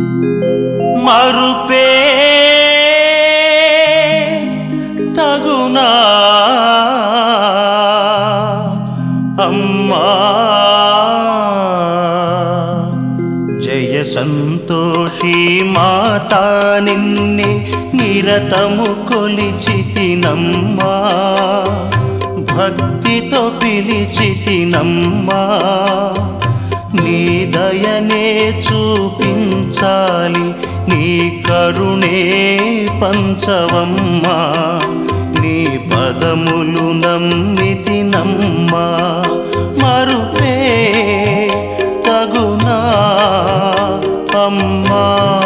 మరుపే తగునా అమ్మా జయ సంతోషి మాతా నిన్నే నిరతము కొలిచితినమ్మా భక్తితో పిలిచితినమ్మా నీ దయనే చూపించాలి నీ కరుణే పంచవమ్మా నీ పదములు నమ్మితినమ్మా మరుపే తగునా అమ్మా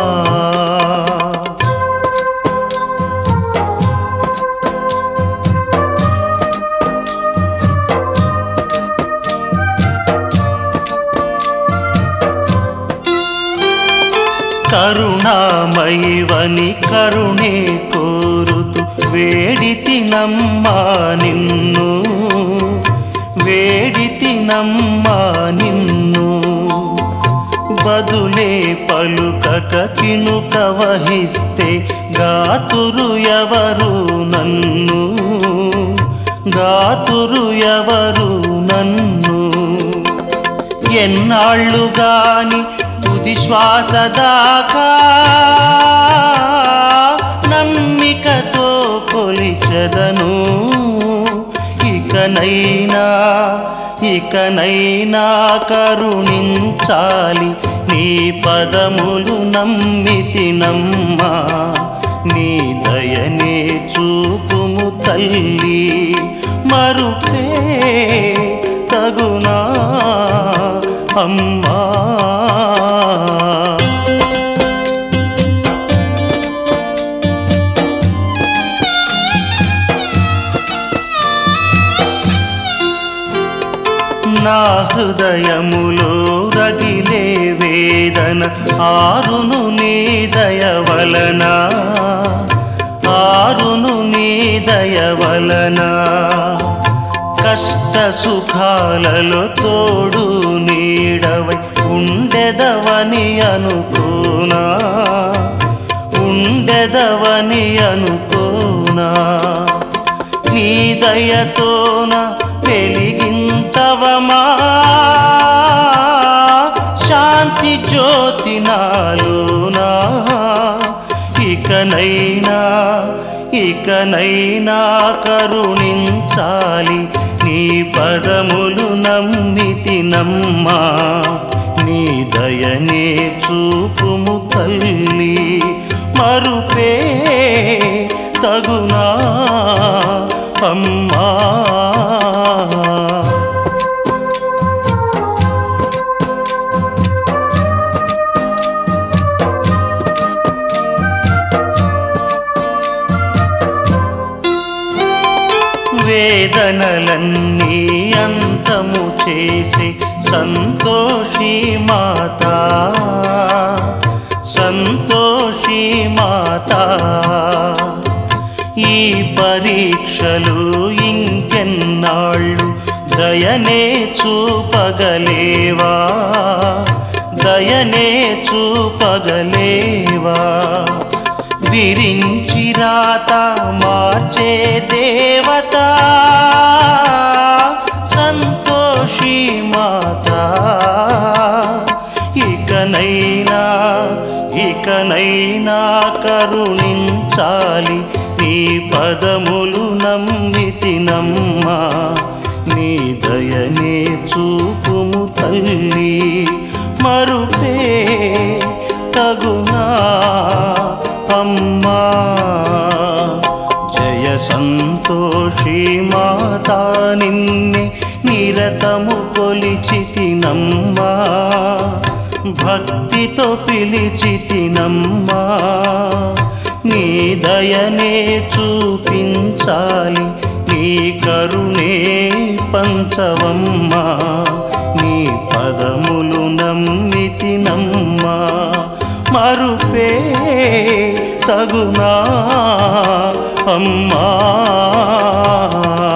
కరుణామయివని కరుణే కోరుతూ వేడితినమ్మా నిన్ను వేడితినమ్మా నిన్ను బదులే పలుకక కినుక వహిస్తే గాతురు ఎవరు నన్ను గాతురు ఎవరు నన్ను ఎన్నాళ్ళు గాని తుది శ్వాస దాకా నమ్మికతో కొలిచదను ఇకనైనా ఇకనైనా కరుణించాలి నీ పదములు నమ్మితినమ్మా నీ దయనే చూపుము తల్లి మరుపే తగునా అమ్మా నా హృదయములో రగిలే వేదన ఆరును నీ దయ వలన ఆరును నీ దయ వలన కష్ట సుఖాలలో తోడు నీడవై ఉండెదవని అనుకోనా ఉండెదవని అనుకోనా నీ దయతోన వెలిగించవమా శాంతి జ్యోతి నాలోనా ఇకనైనా ఇకనైనా కరుణించాలి నీ పదములు నమ్మితినమ్మా నీ దయనే చూపుము తల్లి మరుపే తగునా అమ్మా వేదనలన్నీ అంతము చేసి సంతోషి మాత సంతోషి మాత ఈ పరీక్షలు ఇంకెన్నాళ్ళు దయనే చూపగలేవా దయనే చూపగలేవా విరించి రాత మార్చే దేవత సంతోషి మాత ఇకనైనా ఇకనైనా కరుణించాలి నీ పదములు నమ్మితినమ్మా నీ దయనే చూపుము తల్లి మరుపే తగునా అమ్మా జయ సంతోషి మాతా నిన్నే నిరతము కొలిచితినమ్మా భక్తితో పిలిచితినమ్మా నీ దయనే చూపించాలి నీ కరుణే పంచవమ్మా నీ పదములు నమ్మితినమ్మా మరుపే తగునా అమ్మా